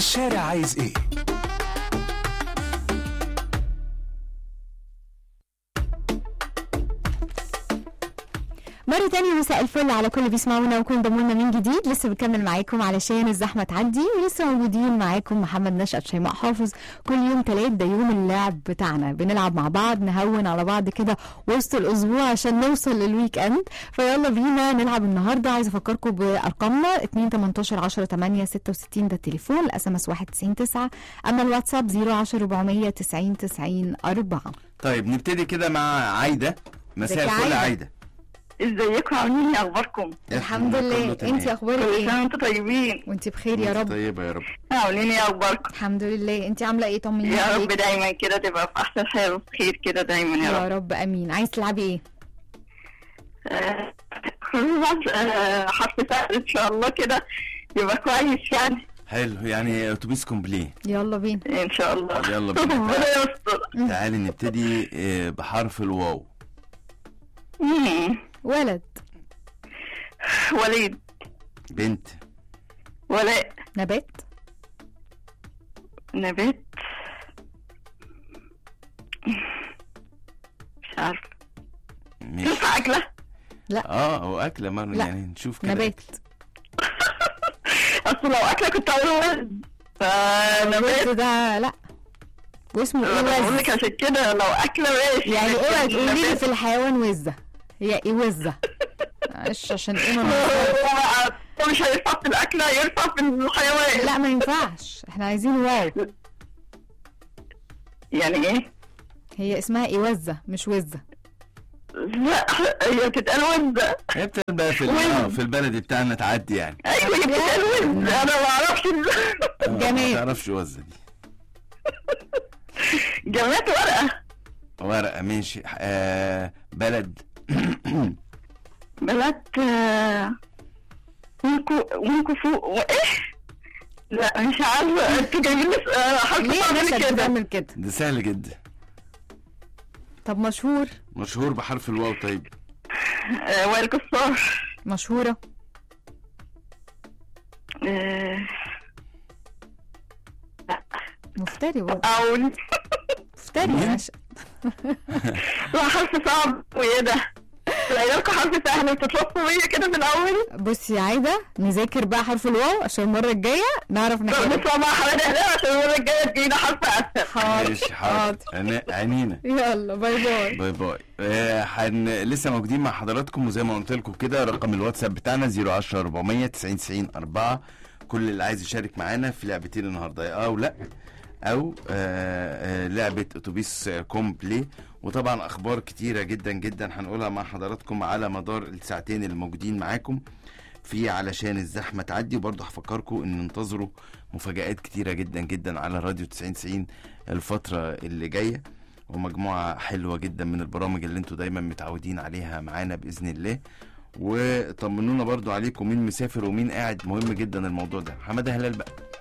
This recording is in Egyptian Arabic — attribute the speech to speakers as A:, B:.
A: الشارع عايز ايه
B: مرة تانية مساء الفل على كل اللي بيسمعونا وكل انضموا لنا من جديد لسه بنكمل معاكم علشان الزحمة تعدي ولسه موجودين معاكم محمد نشأت شيماء حافظ كل يوم تلات ده يوم اللعب بتاعنا بنلعب مع بعض نهون على بعض كده وسط الأسبوع عشان نوصل للويك اند فيلا بينا نلعب النهاردة عايزة أفكركم بأرقامنا 2 18 10 8 66 ده التليفون الاس ام اس 91 9 أما الواتساب 010 490 90 4
C: طيب نبتدي كده مع عايده مساء
B: ازيك يا
C: الفل
B: عايدة؟
C: عايده
D: ازيكم عاملين ايه اخباركم
B: الحمد
C: كله
B: لله
C: تمام.
B: انت اخبارك
D: كل
B: ايه
D: سنه وانتم طيبين
B: وانت بخير يا رب
C: طيبه يا رب
D: عاملين ايه اخباركم
B: الحمد لله انت عامله ايه طمنيني
D: يا رب
B: عليك.
D: دايما كده تبقى في احسن حال وبخير كده دايما يا
B: يا
D: رب
B: رب امين عايز تلعبي ايه
D: آه، خلاص آه، حرف سهل ان شاء الله كده يبقى كويس يعني
C: حلو يعني اتوبيس كومبليه
B: يلا بينا
D: ان شاء الله
C: طب يلا بينا.
D: ربنا يستر
C: تعالي نبتدي آه، بحرف الواو
D: مم.
B: ولد
D: وليد
C: بنت
D: ولاء
B: نبات
D: نبات مش عارفه
C: ماشي
D: تنفع اكله
C: اه هو اكله مره
B: لا.
C: يعني نشوف كده
B: نبات
D: اصل لو اكله كنت هقول ولد فنبات
B: الوز ده لا واسمه ايه
D: انا بقول
B: وز
D: لك عشان كده لو اكله ماشي
B: يعني اوعي
D: لكن
B: تقولي لي
D: نبات
B: في الحيوان وزه هي ايه وزه معلش عشان ايه ما
D: هو
B: نخسرش.
D: بقى مش هينفع في الاكله ينفع في الحيوان
B: لا ما ينفعش احنا عايزين واو
D: يعني ايه؟
B: هي اسمها ايه وزه مش وزه
D: لا هي بتتقال وزه
C: هي بتبقى في ال- اه في البلد بتاعنا تعدي يعني
D: ايوه هي بتتقال وزه انا ما اعرفش
C: آه، ما
B: جماد.
C: تعرفش وزه دي
D: جمعت ورقه
C: ورقه ماشي آه بلد
D: بلد آه، وينكو وينكو فوق وايه؟ لا مش عارفه انتوا جايبين لي آه، حرف
B: ليه
D: صعب
B: نفسك
D: كده
B: بتعمل كده
C: ده سهل جدا
B: طب مشهور
C: مشهور بحرف الواو طيب
D: آه، وائل كسار
B: مشهوره
D: آه،
B: مفتري برضه
D: او
B: مفتري
C: مين؟
B: عش-
D: لا حرف صعب وايه ده؟ لاقي لكم حرف سهل وتتلطفوا بيا كده في الاول
B: بصي يا عايده نذاكر بقى حرف الواو عشان المره الجايه نعرف
D: طب
B: نحل
D: نسمع مع حماده هنا عشان المره الجايه تجينا حرف اسهل
B: حاضر
C: ماشي حاضر عنا- عينينا
B: يلا باي باي
C: باي باي آه، حن... لسه موجودين مع حضراتكم وزي ما قلت لكم كده رقم الواتساب بتاعنا 010 400 90 90 4 كل اللي عايز يشارك معانا في لعبتين النهارده يا اه او لا او آه آه لعبه اتوبيس آه، كومبلي وطبعا اخبار كتيره جدا جدا هنقولها مع حضراتكم على مدار الساعتين اللي موجودين معاكم في علشان الزحمه تعدي وبرضه هفكركم ان انتظروا مفاجآت كتيره جدا جدا على راديو 90 90 الفتره اللي جايه ومجموعة حلوة جدا من البرامج اللي انتوا دايما متعودين عليها معانا بإذن الله وطمنونا برضو عليكم مين مسافر ومين قاعد مهم جدا الموضوع ده حمادة هلال بقى